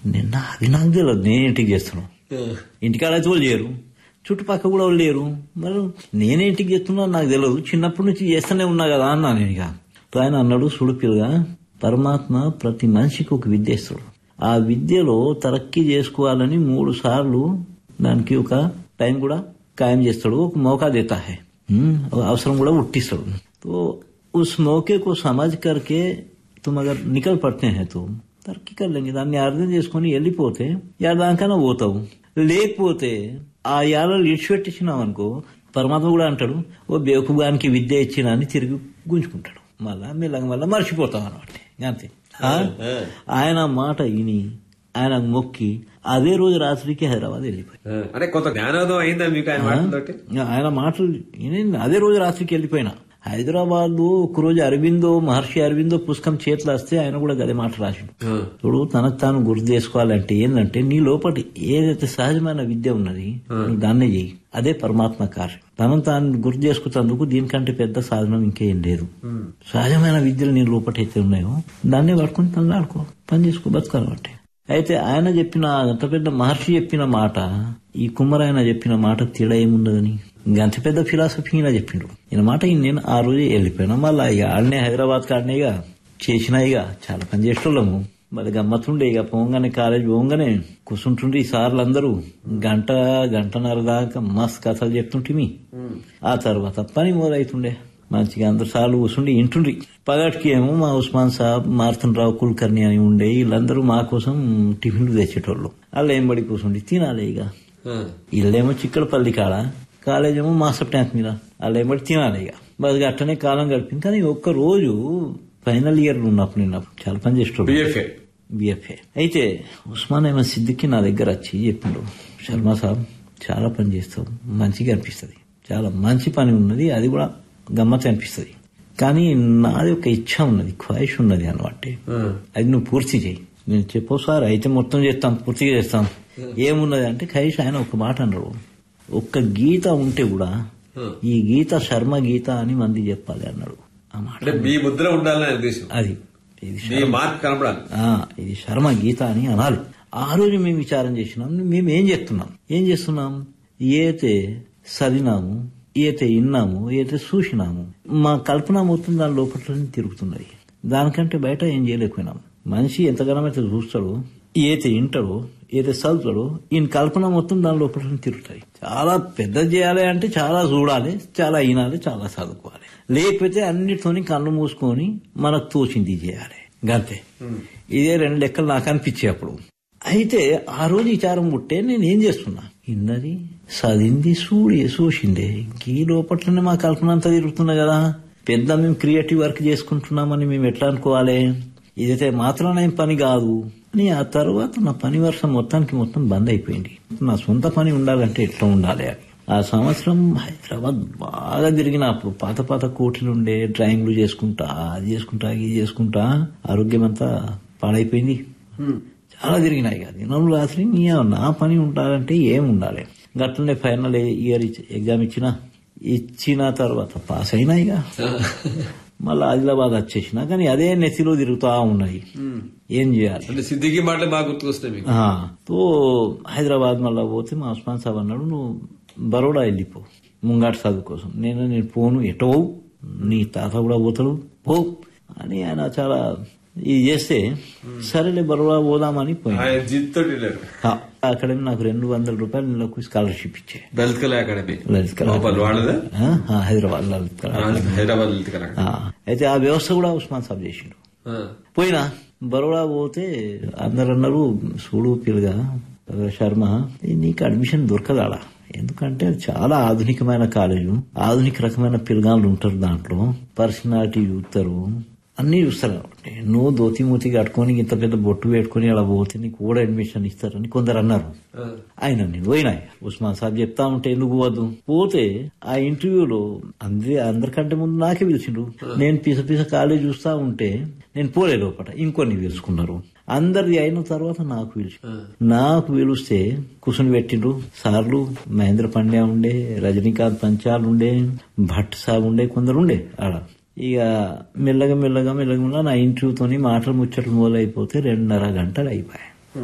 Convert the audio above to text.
నేను అది నాకు తెలియదు నేను ఇంటికి చేస్తున్నాను ఇంటికాడ అయితే వాళ్ళు చేయరు చుట్టుపక్కల కూడా వాళ్ళు లేరు మరి నేనే ఇంటికి చేస్తున్నా నాకు తెలియదు చిన్నప్పటి నుంచి చేస్తూనే ఉన్నా కదా అన్నా నేను ఇక అప్పుడు ఆయన అన్నాడు సుడుపిలుగా పరమాత్మ ప్రతి మనిషికి ఒక విద్య ఇస్తాడు ఆ విద్యలో తరక్కి చేసుకోవాలని మూడు సార్లు దానికి ఒక టైం కూడా ఖాయం చేస్తాడు ఒక మौका देता है हम्म, అవసరం కూడా ఉట్టిస్తాడు तो उस मौके को समझ करके तुम अगर निकल पड़ते हैं तो తర్కి కర్లేంగి దాన్ని అర్థం చేసుకుని వెళ్ళిపోతే దానికైనా పోతావు లేకపోతే ఆ యాలలో ఇడిచిపెట్టేసినావు అనుకో పరమాత్మ కూడా అంటాడు ఓ బేకుగానికి విద్య ఇచ్చిన అని తిరిగి గుంజుకుంటాడు మళ్ళా మెల్లగా మళ్ళా మర్చిపోతావు అనమాట అంతే ఆ? ఆయన మాట విని ఆయన మొక్కి అదే రోజు రాత్రికి హైదరాబాద్ వెళ్ళిపోయి అంటే కొంత జ్ఞానోదయం అయిందా మీకు ఆయన మాటలతోటి ఆయన మాటలు విని అదే రోజు రాత్రికి వెళ్ళిపోయినా హైదరాబాద్ లో ఒకరోజు అరవిందో మహర్షి అరవిందో పుస్తకం చేతిలో వస్తే ఆయన కూడా గదే మాట రాసిండు ఇప్పుడు తనకు తాను గుర్తు చేసుకోవాలంటే ఏంటంటే నీ లోపల ఏదైతే సహజమైన విద్య ఉన్నది నువ్వు దాన్నే చెయ్యి అదే పరమాత్మ కార్యం తనను తాను గుర్తు చేసుకున్నందుకు దీనికంటే పెద్ద సాధనం ఇంకేం లేదు సహజమైన విద్యలు నీ లోపల అయితే ఉన్నాయో దాన్నే పట్టుకుని తను ఆడుకో పని చేసుకో బతకాలంటే అయితే ఆయన చెప్పిన అంత పెద్ద మహర్షి చెప్పిన మాట ఈ కుమ్మరాయన చెప్పిన మాట తేడా ఏముండదని ఇంకా అంత పెద్ద ఫిలాసఫీ ఈయన చెప్పిండు ఈయన మాట ఈయన నేను ఆ రోజే వెళ్ళిపోయినా మళ్ళీ ఇక ఆడనే హైదరాబాద్ కాడనే ఇక చేసినా ఇక చాలా పని చేసేటోళ్ళము మరి గమ్మత్తుండే ఇక పోగానే కాలేజ్ పోగానే కూర్చుంటుండే ఈ సార్లు అందరూ గంట గంటన్నర దాకా మస్త్ కథలు చెప్తుంటిమి ఆ తర్వాత పని మొదలవుతుండే మంచిగా అందరు సార్లు కూర్చుండి ఇంటుండ్రి పగటికి ఏమో మా ఉస్మాన్ సాబ్ మార్తన్ రావు కుల్కర్ణి అని ఉండే వీళ్ళందరూ మా కోసం టిఫిన్లు తెచ్చేటోళ్ళు వాళ్ళు ఏం పడి కూర్చుండి తినాలి ఇక వీళ్ళేమో చిక్కడపల్లి కాడ కాలేజ్ ఏమో మాస్టర్ ట్యాంక్ మీద వాళ్ళు ఏమో తినాలి ఇక బతికి అట్టనే కాలం గడిపింది కానీ ఒక్క రోజు ఫైనల్ ఇయర్ ఉన్నప్పుడు నేను అప్పుడు చాలా పని చేసేటోళ్ళు బిఎఫ్ఏ బిఎఫ్ఏ అయితే ఉస్మాన్ అహ్మద్ సిద్దికి నా దగ్గర వచ్చి చెప్పిండు శర్మ సాబ్ చాలా పని చేస్తావు మంచిగా అనిపిస్తుంది చాలా మంచి పని ఉన్నది అది కూడా గమ్మత్ అనిపిస్తుంది కానీ నాది ఒక ఇచ్చ ఉన్నది ఖ్వాయిష్ ఉన్నది అనమాట అది నువ్వు పూర్తి చేయి నేను చెప్పు సార్ అయితే మొత్తం చేస్తాం పూర్తిగా చేస్తాం ఏమున్నది అంటే ఖైష్ ఆయన ఒక మాట అన్నాడు ఒక్క గీత ఉంటే కూడా ఈ గీత శర్మ గీత అని మంది చెప్పాలి అన్నాడు ఆ మాట అంటే మీ ముద్ర ఉండాలని ఉద్దేశం అది ఇది మీ మార్క్ కనపడాలి ఆ, ఇది శర్మ గీత అని అనాలి ఆ రోజు మేము విచారం చేసినాం మేము ఏం చేస్తున్నాం ఏం చేస్తున్నాం ఏతే చదివినాము ఏతే విన్నాము ఏతే చూసినాము మా కల్పన మొత్తం దాని లోపలనే తిరుగుతున్నది దానికంటే బయట ఏం చేయలేకపోయినాం మనిషి ఎంతగానమైతే చూస్తాడో ఏతే వింటాడో ఏతే చదువుతాడో ఈయన కల్పన మొత్తం దాని లోపల తిరుగుతాయి చాలా పెద్ద చేయాలి అంటే చాలా చూడాలి చాలా వినాలి చాలా చదువుకోవాలి లేకపోతే అన్నిటితోని కళ్ళు మూసుకొని మనకు తోచింది చేయాలి గంతే ఇదే రెండు లెక్కలు నాకు అనిపించాయి అప్పుడు అయితే ఆ రోజు విచారం పుట్టే నేను ఏం చేస్తున్నా ఇన్నది చదింది సూడి చూసిందే ఈ లోపట్లనే మా కల్పన అంతా తిరుగుతున్నా కదా పెద్ద మేము క్రియేటివ్ వర్క్ చేసుకుంటున్నామని మేము ఎట్లా అనుకోవాలి ఇదైతే మాత్రం ఏం పని కాదు అని ఆ తర్వాత నా పని వర్షం మొత్తానికి మొత్తం బంద్ అయిపోయింది నా సొంత పని ఉండాలంటే ఎట్లా ఉండాలి అని ఆ సంవత్సరం హైదరాబాద్ బాగా తిరిగిన అప్పుడు పాత పాత కోట్లు ఉండే డ్రాయింగ్లు చేసుకుంటా అది చేసుకుంటా ఇది చేసుకుంటా ఆరోగ్యం అంతా పాడైపోయింది చాలా తిరిగినాయి కదా దినం రాత్రి నీ నా పని ఉండాలంటే ఏం ఉండాలి గట్లనే ఫైనల్ ఇయర్ ఎగ్జామ్ ఇచ్చిన ఇచ్చిన తర్వాత పాస్ అయినా ఇక మళ్ళీ ఆదిలాబాద్ వచ్చేసిన కానీ అదే నెత్తిలో తిరుగుతా ఉన్నాయి ఏం చేయాలి అంటే సిద్దికి మాటలు బాగా గుర్తుకొస్తున్నాయి మీకు ఆ, తో హైదరాబాద్ మళ్ళా పోతే మా ఉస్మాన్ సాబ్ అన్నాడు నువ్వు బరోడా వెళ్ళిపో ముంగాటి చదువు కోసం నేను నేను పోను ఎటో నీ తాత కూడా పోతాడు పో అని ఆయన చాలా ఇది చేస్తే సరేలే బరోడా పోదామని పోయింది ఆయన జిత్ తోటి వెళ్ళారు అక్కడ నాకు రెండు వందల రూపాయలు నెలకు స్కాలర్షిప్ ఇచ్చే లలిత్ కళా అకాడమీ లలిత్ కళా లోపల వాళ్ళదా ఆ, ఆ, హైదరాబాద్ లలిత్ కళా హైదరాబాద్ లలిత్ కళా ఆ, అయితే ఆ వ్యవస్థ కూడా ఉస్మాన్ సాబ్ చేసిండు పోయినా బరోడా పోతే అందరు అన్నారు చూడు పిల్లగా శర్మ నీకు అడ్మిషన్ దొరకదాడా ఎందుకంటే అది చాలా ఆధునికమైన కాలేజు ఆధునిక రకమైన పిల్లగాళ్ళు ఉంటారు దాంట్లో పర్సనాలిటీ చూస్తారు అన్ని చూస్తారు కాబట్టి నువ్వు దోతి మూతి కట్టుకొని ఇంత పెద్ద బొట్టు పెట్టుకొని అలా పోతే నీకు కూడా అడ్మిషన్ ఇస్తారని కొందరు అన్నారు ఆయన నేను పోయినా ఉస్మాన్ సాబ్ చెప్తా ఉంటే ఎందుకు పోవద్దు పోతే ఆ ఇంటర్వ్యూలో అందరి అందరికంటే ముందు నాకే పిలిచిండ్రు నేను పిస పిస కాలేజ్ చూస్తా ఉంటే నేను పోలే లోపల ఇంకొన్ని పిలుచుకున్నారు అందరిది అయిన తర్వాత నాకు పిలిచి నాకు పిలిస్తే కూర్చుని పెట్టిండ్రు సార్లు మహేంద్ర పండ్యా ఉండే రజనీకాంత్ పంచాల్ ఉండే భట్ సాబ్ ఉండే కొందరు ఉండే ఆడ ఇక మెల్లగా మెల్లగా మెల్లగా మెల్లగా నా ఇంటర్వ్యూతోని మాటలు ముచ్చట్లు మొదలైపోతే రెండున్నర గంటలు అయిపోయాయి